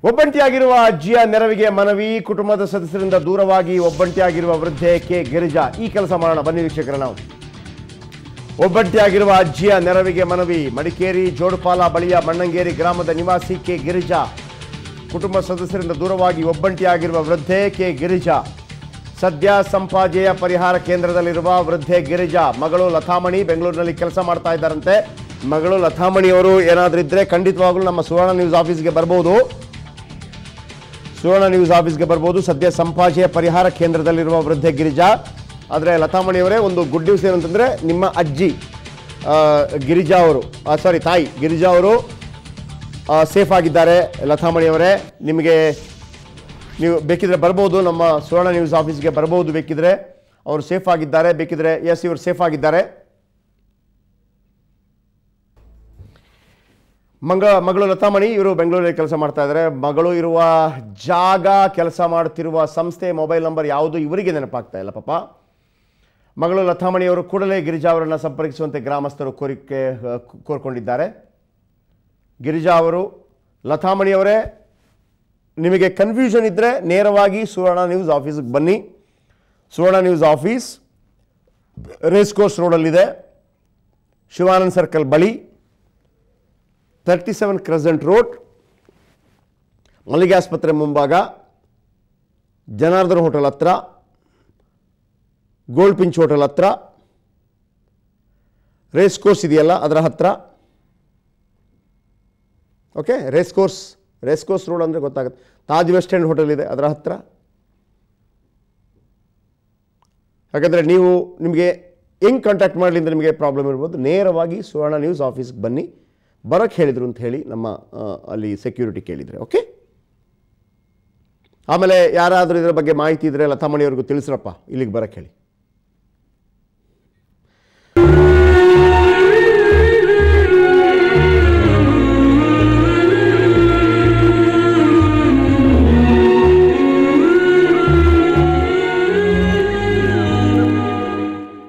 ಒಬ್ಬಂಟಿಯಾಗಿರುವ ಅಜ್ಜಿಯ ನೆರವಿಗೆ ಮನವಿ ಕುಟುಂಬದ ಸದಸ್ಯರಿಂದ ದೂರವಾಗಿ ಒಬ್ಬಂಟಿಯಾಗಿರುವ ವೃದ್ಧೆ ಕೆ ಗಿರಿಜಾ ಈ ಕೆಲಸ ಮಾಡೋಣ ಬನ್ನಿ ವೀಕ್ಷಕರ ನಾವು ಒಬ್ಬಂಟಿಯಾಗಿರುವ ಅಜ್ಜಿಯ ನೆರವಿಗೆ ಮನವಿ ಮಡಿಕೇರಿ ಜೋಡುಪಾಲ ಬಳಿಯ ಮಣ್ಣಂಗೇರಿ ಗ್ರಾಮದ ನಿವಾಸಿ ಕೆ ಗಿರಿಜಾ ಕುಟುಂಬ ಸದಸ್ಯರಿಂದ ದೂರವಾಗಿ ಒಬ್ಬಂಟಿಯಾಗಿರುವ ವೃದ್ಧೆ ಕೆ ಗಿರಿಜಾ ಸದ್ಯ ಸಂಪಾಜೆಯ ಪರಿಹಾರ ಕೇಂದ್ರದಲ್ಲಿರುವ ವೃದ್ಧೆ ಗಿರಿಜಾ ಮಗಳು ಲತಾಮಣಿ ಬೆಂಗಳೂರಿನಲ್ಲಿ ಕೆಲಸ ಮಾಡ್ತಾ ಇದ್ದಾರಂತೆ ಮಗಳು ಲತಾಮಣಿಯವರು ಏನಾದರೂ ಇದ್ದರೆ ಖಂಡಿತವಾಗ್ಲೂ ನಮ್ಮ ಸುವರ್ಣ ನ್ಯೂಸ್ ಆಫೀಸ್ಗೆ ಬರ್ಬೋದು ಸುವರ್ಣ ನ್ಯೂಸ್ ಆಫೀಸ್ಗೆ ಬರ್ಬೋದು ಸದ್ಯ ಸಂಪಾಜೆಯ ಪರಿಹಾರ ಕೇಂದ್ರದಲ್ಲಿರುವ ವೃದ್ಧೆ ಗಿರಿಜಾ ಆದರೆ ಲತಾಮಣಿಯವರೇ ಒಂದು ಗುಡ್ ನ್ಯೂಸ್ ಏನಂತಂದರೆ ನಿಮ್ಮ ಅಜ್ಜಿ ಆ, ಗಿರಿಜಾ ಅವರು ಸಾರಿ ತಾಯಿ ಗಿರಿಜಾ ಅವರು ಸೇಫ್ ಆಗಿದ್ದಾರೆ ಲತಾಮಣಿಯವರೇ ನಿಮಗೆ ನೀವು ಬೇಕಿದ್ರೆ ಬರ್ಬೋದು ನಮ್ಮ ಸುವರ್ಣ ನ್ಯೂಸ್ ಆಫೀಸ್ಗೆ ಬರ್ಬೋದು ಬೇಕಿದ್ರೆ ಅವರು ಸೇಫ್ ಆಗಿದ್ದಾರೆ ಬೇಕಿದ್ರೆ ಎಸ್ ಇವರು ಸೇಫ್ ಆಗಿದ್ದಾರೆ ಮಂಗ ಮಗಳು ಲತಾಮಣಿ ಇವರು ಬೆಂಗಳೂರಲ್ಲಿ ಕೆಲಸ ಮಾಡ್ತಾ ಇದ್ದಾರೆ ಮಗಳು ಇರುವ ಜಾಗ ಕೆಲಸ ಮಾಡುತ್ತಿರುವ ಸಂಸ್ಥೆ ಮೊಬೈಲ್ ನಂಬರ್ ಯಾವುದು ಇವರಿಗೆ ನೆನಪಾಗ್ತಾ ಇಲ್ಲ ಪಾಪ ಮಗಳು ಲತಾಮಣಿಯವರು ಕೂಡಲೇ ಗಿರಿಜಾ ಅವರನ್ನು ಸಂಪರ್ಕಿಸುವಂತೆ ಗ್ರಾಮಸ್ಥರು ಕೋರಿಕೆ ಆ, ಕೋರ್ಕೊಂಡಿದ್ದಾರೆ ಗಿರಿಜಾ ಅವರು ಲತಾಮಣಿಯವರೇ ನಿಮಗೆ ಕನ್ಫ್ಯೂಷನ್ ಇದ್ದರೆ ನೇರವಾಗಿ ಸುವರ್ಣ ನ್ಯೂಸ್ ಆಫೀಸ್ಗೆ ಬನ್ನಿ Suvarna news office race course ರೋಡಲ್ಲಿದೆ ಶಿವಾನಂದ್ ಸರ್ಕಲ್ ಬಳಿ thirty seven crescent road Mallige ಆಸ್ಪತ್ರೆ ಮುಂಭಾಗ ಜನಾರ್ದನ್ ಹೋಟೆಲ್ ಹತ್ರ ಗೋಲ್ಡ್ ಪಿಂಚ್ ಹೋಟೆಲ್ ಹತ್ರ ರೇಸ್ ಕೋರ್ಸ್ ಇದೆಯಲ್ಲ ಅದರ ಹತ್ರ okay race course race course road ಅಂದರೆ ಗೊತ್ತಾಗುತ್ತೆ ತಾಜ್ ವೆಸ್ಟ್ ಎಂಡ್ ಹೋಟೆಲ್ ಇದೆ ಅದರ ಹತ್ರ ಯಾಕಂದರೆ ನೀವು ನಿಮಗೆ ಹೆಂಗೆ ಕಾಂಟ್ಯಾಕ್ಟ್ ಮಾಡಲಿ ಅಂತ ನಿಮಗೆ ಪ್ರಾಬ್ಲಮ್ ಇರ್ಬೋದು ನೇರವಾಗಿ ಸುವರ್ಣ ನ್ಯೂಸ್ ಆಫೀಸ್ಗೆ ಬನ್ನಿ ಬರೋಕ್ಕೆ ಹೇಳಿದರು ಅಂತ ಹೇಳಿ ನಮ್ಮ ಆ, ಅಲ್ಲಿ ಸೆಕ್ಯೂರಿಟಿ ಕೇಳಿದರೆ ಓಕೆ ಆಮೇಲೆ ಯಾರಾದರೂ ಇದರ ಬಗ್ಗೆ ಮಾಹಿತಿ ಇದ್ದರೆ ಲತಾಮಣಿಯವ್ರಿಗೂ ತಿಳಿಸ್ರಪ್ಪ ಇಲ್ಲಿಗೆ ಬರೋಕ್ಕೆ ಹೇಳಿ